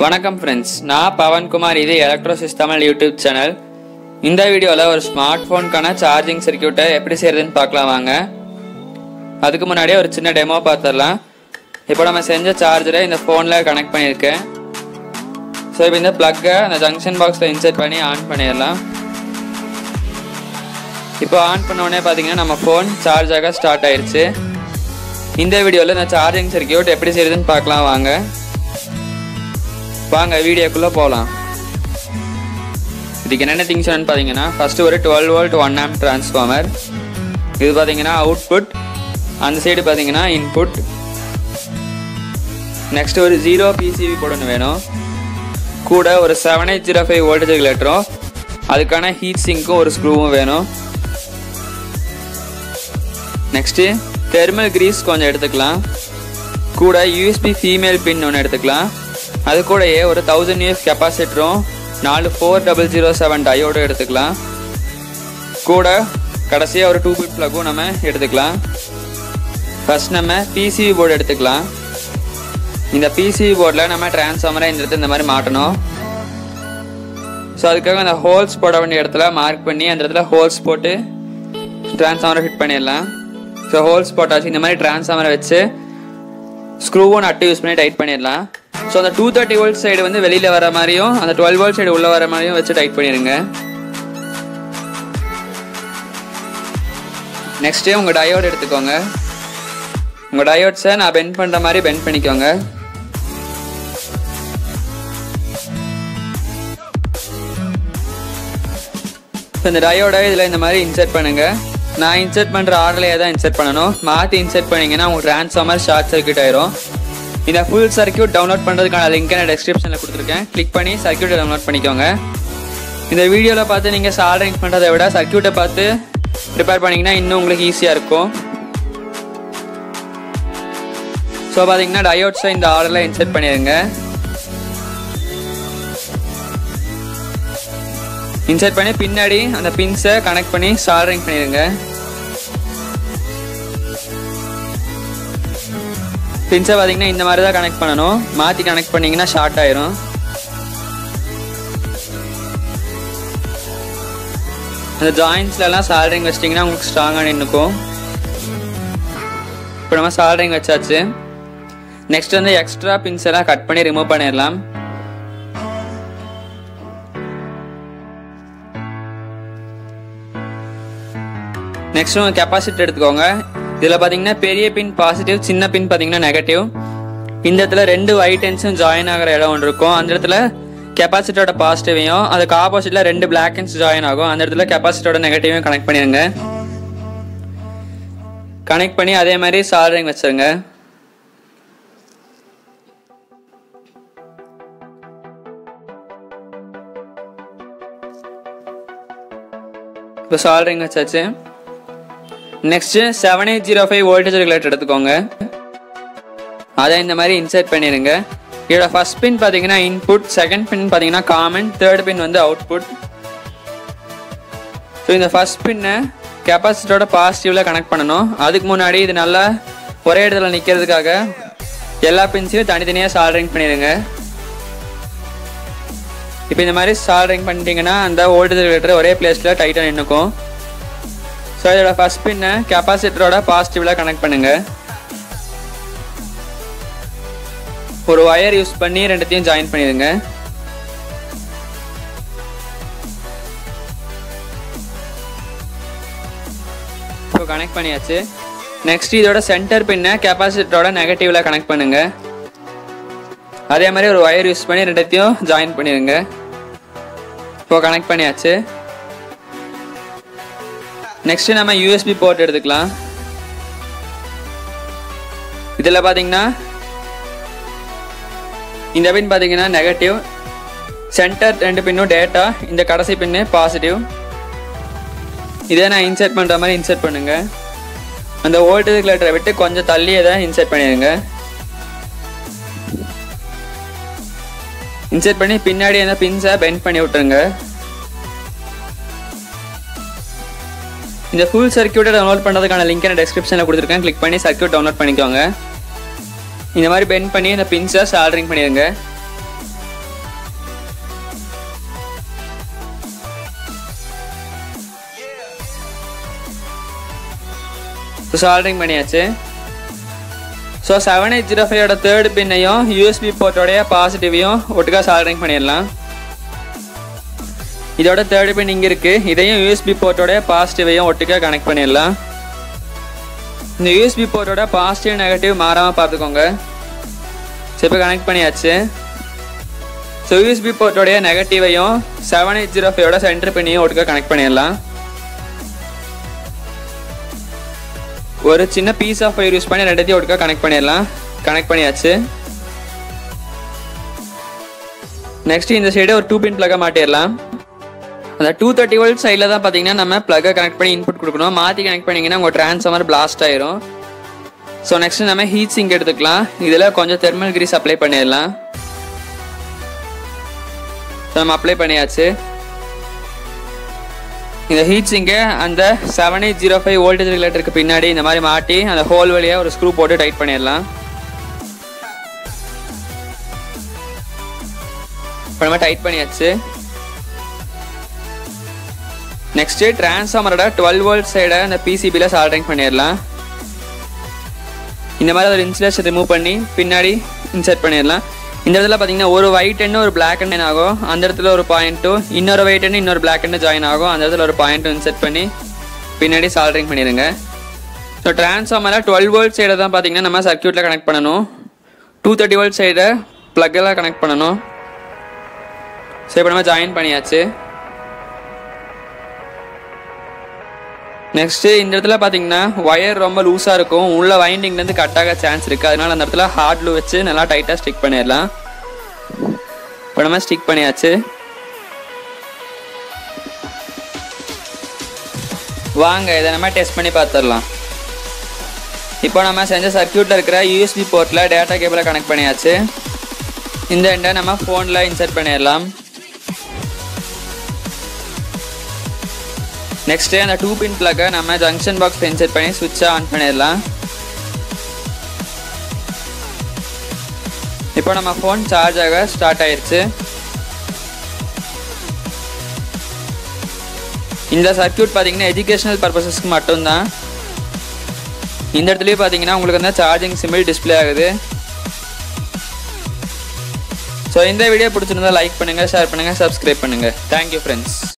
வணக்கம் ஃப்ரெண்ட்ஸ் நான் பவன்குமார் இது எலக்ட்ரோசிஸ் தமிழ் யூடியூப் சேனல் இந்த வீடியோவில் ஒரு ஸ்மார்ட் ஃபோனுக்கான சார்ஜிங் சர்க்கியூட்டை எப்படி செய்யறதுன்னு பார்க்கலாம் வாங்க அதுக்கு முன்னாடியே ஒரு சின்ன டெமோ பார்த்துடலாம் இப்போ நம்ம செஞ்ச சார்ஜரை இந்த ஃபோனில் கனெக்ட் பண்ணியிருக்கேன் ஸோ இப்போ இந்த ப்ளக்கை அந்த ஜங்ஷன் பாக்ஸில் இன்சர்ட் பண்ணி ஆன் பண்ணிடலாம் இப்போ ஆன் பண்ண உடனே பார்த்தீங்கன்னா நம்ம ஃபோன் சார்ஜ் ஆக ஸ்டார்ட் ஆயிருச்சு இந்த வீடியோவில் இந்த சார்ஜிங் சர்க்கியூட் எப்படி செய்யுதுன்னு பார்க்கலாம் வாங்க வாங்க வீடியோக்குள்ளே போகலாம் இதுக்கு என்னென்ன திங்ஸ் என்னன்னு பார்த்தீங்கன்னா ஃபஸ்ட்டு ஒரு twelve volt one amp transformer இது பார்த்தீங்கன்னா அவுட்புட் அந்த சைடு பார்த்தீங்கன்னா இன்புட் நெக்ஸ்ட் ஒரு ஜீரோ பிசிபி போடணும் வேணும் கூட ஒரு seven eight zero five voltage ரெகுலேட்டரும் அதுக்கான ஹீட் சிங்க்கும் ஒரு ஸ்க்ரூவும் வேணும் நெக்ஸ்ட்டு தெர்மல் கிரீஸ் கொஞ்சம் எடுத்துக்கலாம் கூட யூஎஸ்பி ஃபீமேல் பின் ஒன்று எடுத்துக்கலாம் அது கூடயே ஒரு தௌசண்ட் யூஎஸ் கெப்பாசிட்டரும் நாலு ஃபோர் டபுள் ஜீரோ செவன் டயோடும் எடுத்துக்கலாம் கூட கடைசியாக ஒரு டூ பிட் ப்ளக்கும் நம்ம எடுத்துக்கலாம் ஃபர்ஸ்ட் நம்ம பிசிபி போர்டு எடுத்துக்கலாம் இந்த பிசிபி போர்டில் நம்ம டிரான்ஸ்ஃபார்மரை இந்த இடத்துல இந்த மாதிரி மாட்டணும் ஸோ அதுக்காக அந்த ஹோல்ஸ் போட வேண்டிய இடத்துல மார்க் பண்ணி அந்த இடத்துல ஹோல்ஸ் போட்டு டிரான்ஸ்ஃபார்மரை ஃபிட் பண்ணிடலாம் ஸோ ஹோல்ஸ் போட்டாச்சு இந்த மாதிரி டிரான்ஸ்ஃபார்மரை வச்சு ஸ்க்ரூவும் நட்டு யூஸ் பண்ணி டைட் பண்ணிடலாம் ஸோ அந்த டூ தேர்ட்டி வோல்ட் சைடு வந்து வெளியில் வர மாதிரியும் அந்த டுவெல் வோல்ட் சைடு உள்ள வர மாதிரியும் வச்சு டைட் பண்ணிடுங்க நெக்ஸ்ட்டு உங்கள் டயோடு எடுத்துக்கோங்க உங்கள் டயோட்ஸை நான் பெண்ட் பண்ணுற மாதிரி பெண்ட் பண்ணிக்கோங்க இப்போ இந்த டயோட இதில் இந்த மாதிரி இன்சர்ட் பண்ணுங்கள் நான் இன்சர்ட் பண்ணுற ஆர்டர்லேயே தான் இன்சர்ட் பண்ணணும் மாற்றி இன்சர்ட் பண்ணிங்கன்னா உங்களுக்கு ட்ரான்ஸ்ஃபார்மர் ஷார்ட் சர்க்யூட் ஆயிரும் இந்த ஃபுல் சர்க்யூட் டவுன்லோட் பண்ணுறதுக்கான லிங்க் நான் டெஸ்கிரிப்ஷனில் கொடுத்துருக்கேன் கிளிக் பண்ணி சர்க்யூட்டை டவுன்லோட் பண்ணிக்கோங்க இந்த வீடியோவில் பார்த்து நீங்கள் சால்டரிங் பண்ணுறதை விட சர்க்யூட்டை பார்த்து ப்ரிப்பேர் பண்ணிங்கன்னா இன்னும் உங்களுக்கு ஈஸியாக இருக்கும் ஸோ பார்த்தீங்கன்னா டயோட்ஸை இந்த ஆர்டரில் இன்சர்ட் பண்ணிடுங்க இன்சர்ட் பண்ணி பின்னாடி அந்த பின்ஸை கனெக்ட் பண்ணி சால்டரிங் பண்ணிடுங்க பின்ஸை பார்த்தீங்கன்னா இந்த மாதிரி தான் கனெக்ட் பண்ணணும் மாற்றி கனெக்ட் பண்ணிங்கன்னா ஷார்ட் ஆயிரும் அந்த ஜாயின்ஸ்லலாம் சால்டரிங் வச்சிட்டிங்கன்னா உங்களுக்கு ஸ்ட்ராங்காக நின்றுக்கும் இப்போ நம்ம சால்டரிங் வச்சாச்சு நெக்ஸ்ட் வந்து எக்ஸ்ட்ரா பின்ஸ் எல்லாம் கட் பண்ணி ரிமூவ் பண்ணிடலாம் நெக்ஸ்ட் உங்கள் கெப்பாசிட்டி எடுத்துக்கோங்க இதில் பார்த்தீங்கன்னா பெரிய பின் பாசிட்டிவ் சின்ன பின் பார்த்தீங்கன்னா நெகட்டிவ் இந்த இடத்துல ரெண்டு ஒயிட் என்ஸும் ஜாயின் ஆகிற இடம் ஒன்று இருக்கும் அந்த இடத்துல கெப்பாசிட்டியோட பாசிட்டிவையும் அதுக்கு ஆப்போசிட்டில் ரெண்டு பிளாக் என்ஸ் ஜாயின் ஆகும் அந்த இடத்துல கெப்பாசிட்டியோட நெகட்டிவையும் கனெக்ட் பண்ணிடுங்க கனெக்ட் பண்ணி அதே மாதிரி சால்டரிங் வச்சுருங்க இப்போ சால்டரிங் வச்சாச்சு next seven eight zero five voltage regulator எடுத்துக்கோங்க அதை இந்த மாதிரி இன்சர்ட் பண்ணிடுங்க இதோட ஃபர்ஸ்ட் பின் பார்த்தீங்கன்னா இன்புட் செகண்ட் பின் பார்த்தீங்கன்னா காமன் தேர்ட் பின் வந்து அவுட்புட் ஸோ இந்த ஃபர்ஸ்ட் பின்னை கெப்பாசிட்டரோட பாசிட்டிவில் கனெக்ட் பண்ணணும் அதுக்கு முன்னாடி இது நல்லா ஒரே இடத்துல நிற்கிறதுக்காக எல்லா பின்ஸையும் தனித்தனியாக சால்டரிங் பண்ணிடுங்க இப்போ இந்த மாதிரி சால்டரிங் பண்ணிட்டீங்கன்னா அந்த வோல்டேஜ் ரெகுலேட்டர் ஒரே பிளேஸில் டைட்டாக நின்றுக்கும் ஸோ இதோட ஃபஸ்ட் பின்னை கெப்பாசிட்டரோட பாசிட்டிவில் கனெக்ட் பண்ணுங்க ஒரு ஒயர் யூஸ் பண்ணி ரெண்டுத்தையும் ஜாயின் பண்ணிடுங்க இப்போ கனெக்ட் பண்ணியாச்சு நெக்ஸ்ட் இதோட சென்டர் பின்னை கெப்பாசிட்டரோட நெகட்டிவில் கனெக்ட் பண்ணுங்க அதே மாதிரி ஒரு ஒயர் யூஸ் பண்ணி ரெண்டுத்தையும் ஜாயின் பண்ணிடுங்க இப்போ கனெக்ட் பண்ணியாச்சு நெக்ஸ்ட் நம்ம யூஎஸ்பி போர்ட் எடுத்துக்கலாம் இதில் பார்த்தீங்கன்னா இந்த பின் பார்த்தீங்கன்னா நெகட்டிவ் சென்டர் ரெண்டு பின்னும் டேட்டா இந்த கடைசி பின்னு பாசிட்டிவ் இதே நான் இன்சர்ட் பண்ணுற மாதிரி இன்சர்ட் பண்ணுங்க அந்த வோல்டேஜ் ரெகுலேட்டரை விட்டு கொஞ்சம் தள்ளி இதை இன்சர்ட் பண்ணிடுங்க இன்சர்ட் பண்ணி பின்னாடி அந்த பின்ஸை பெண்ட் பண்ணி விட்டுருங்க இந்த ஃபுல் சர்க்கியூட்டை டவுன்லோட் பண்ணுறதுக்கான லிங்க் நான் டெஸ்கிரிப்ஷனில் கொடுத்துருக்கேன் கிளிக் பண்ணி சர்க்கியூட் டவுன்லோட் பண்ணிக்கோங்க இந்த மாதிரி பெண்ட் பண்ணி இந்த பின்ஸை சால்டரிங் பண்ணிடுங்க ஸோ சால்டரிங் பண்ணியாச்சு ஸோ செவன் எயிட் ஜீரோ ஃபைவோட தேர்ட் பின்னையும் யூஎஸ்பி போர்ட்டோடைய பாசிட்டிவையும் ஒட்டுக்கா சால்டரிங் பண்ணிடலாம் இதோட தேர்ட் பின் இங்கே இருக்குது இதையும் யூஎஸ்பி போர்ட்டோடைய பாசிட்டிவையும் ஒட்டுக்கா கனெக்ட் பண்ணிடலாம் இந்த யூஎஸ்பி போர்ட்டோட பாசிட்டிவ் நெகட்டிவ் மாறாமல் பார்த்துக்கோங்க ஸோ இப்போ கனெக்ட் பண்ணியாச்சு ஸோ யூஎஸ்பி போர்ட்டோடைய நெகட்டிவையும் செவன் எயிட் ஜீரோ ஃபைவோட சென்டர் பின்னையும் ஒட்டுக்கா கனெக்ட் பண்ணிடலாம் ஒரு சின்ன பீஸ் ஆஃப் ஒயர் யூஸ் பண்ணி ரெண்டத்தையும் ஒட்டுக்கா கனெக்ட் பண்ணிடலாம் கனெக்ட் பண்ணியாச்சு நெக்ஸ்ட் இந்த சைடு ஒரு டூ பின் பிளக்கை மாட்டிடலாம் அந்த டூ தேர்ட்டி வோல்ட் சைடில் தான் பார்த்தீங்கன்னா நம்ம ப்ளக்கை கனெக்ட் பண்ணி இன்புட் கொடுக்கணும் மாற்றி கனெக்ட் பண்ணிங்கன்னா உங்கள் ட்ரான்ஸ்ஃபார்மர் பிளாஸ்ட் ஆயிரும் ஸோ நெக்ஸ்ட் நம்ம ஹீட் சிங்க் எடுத்துக்கலாம் இதில் கொஞ்சம் தெர்மல் கிரீஸ் அப்ளை பண்ணிடலாம் ஸோ நம்ம அப்ளை பண்ணியாச்சு இந்த ஹீட் சிங்கை அந்த seven eight zero five voltage ரெகுலேட்டருக்கு பின்னாடி இந்த மாதிரி மாட்டி அந்த ஹோல் வழியாக ஒரு ஸ்க்ரூ போட்டு டைட் பண்ணிடலாம் இப்போ நம்ம டைட் பண்ணியாச்சு நெக்ஸ்ட்டு டிரான்ஸ்ஃபார்மரோட டுவெல் வோல்ட் சைடை அந்த பிசிபியில் சால்ட்ரிங் பண்ணிடலாம் இந்த மாதிரி ஒரு இன்சுலேஷன் ரிமூவ் பண்ணி பின்னாடி இன்சர்ட் பண்ணிடலாம் இந்த இடத்துல பார்த்தீங்கன்னா ஒரு ஒயிட் எண்ணு ஒரு பிளாக் எண்ணு ஆகும் அந்த இடத்துல ஒரு பாயிண்ட்டும் இன்னொரு ஒயிட் எண்ணு இன்னொரு பிளாக் எண்ணு ஜாயின் ஆகும் அந்த இடத்துல ஒரு பாயிண்ட்டும் இன்சர்ட் பண்ணி பின்னாடி சால்ட்ரிங் பண்ணிடுங்க ஸோ டிரான்ஸ்ஃபார்மரில் டுவெல் வோல்ட் சைடை தான் பார்த்தீங்கன்னா நம்ம சர்க்கியூட்டில் கனெக்ட் பண்ணணும் டூ தேர்ட்டி வோல்ட் சைடை ப்ளக்கெல்லாம் கனெக்ட் பண்ணணும் ஸோ இப்போ நம்ம ஜாயின் பண்ணியாச்சு நெக்ஸ்ட்டு இந்த இடத்துல பார்த்தீங்கன்னா ஒயர் ரொம்ப லூஸாக இருக்கும் உள்ள வைண்டிங்லேருந்து கட் ஆக சான்ஸ் இருக்குது அதனால அந்த இடத்துல ஹார்ட் க்ளூ வச்சு நல்லா டைட்டாக ஸ்டிக் பண்ணிடலாம் இப்போ நம்ம ஸ்டிக் பண்ணியாச்சு வாங்க இதை நம்ம டெஸ்ட் பண்ணி பார்த்துடலாம் இப்போ நம்ம செஞ்ச சர்க்கியூட்டில் இருக்கிற யூஎஸ்பி போர்ட்டில் டேட்டா கேபிளை கனெக்ட் பண்ணியாச்சு இந்த எண்டை நம்ம ஃபோனில் இன்சர்ட் பண்ணிடலாம் நெக்ஸ்ட்டு அந்த டூ பின் பிளக்கை நம்ம ஜங்ஷன் பாக்ஸ் இன்செர்ட் பண்ணி சுவிட்சை ஆன் பண்ணிடலாம் இப்போ நம்ம ஃபோன் சார்ஜ் ஆக ஸ்டார்ட் ஆயிடுச்சு இந்த சர்க்கியூட் பார்த்தீங்கன்னா எஜுகேஷனல் பர்பஸஸ்க்கு மட்டும்தான் இந்த இடத்துலயும் பார்த்தீங்கன்னா உங்களுக்கு வந்து சார்ஜிங் சிம்பிள் டிஸ்பிளே ஆகுது ஸோ இந்த வீடியோ பிடிச்சிருந்தா லைக் பண்ணுங்கள் ஷேர் பண்ணுங்கள் சப்ஸ்கிரைப் பண்ணுங்கள் தேங்க்யூ ஃப்ரெண்ட்ஸ்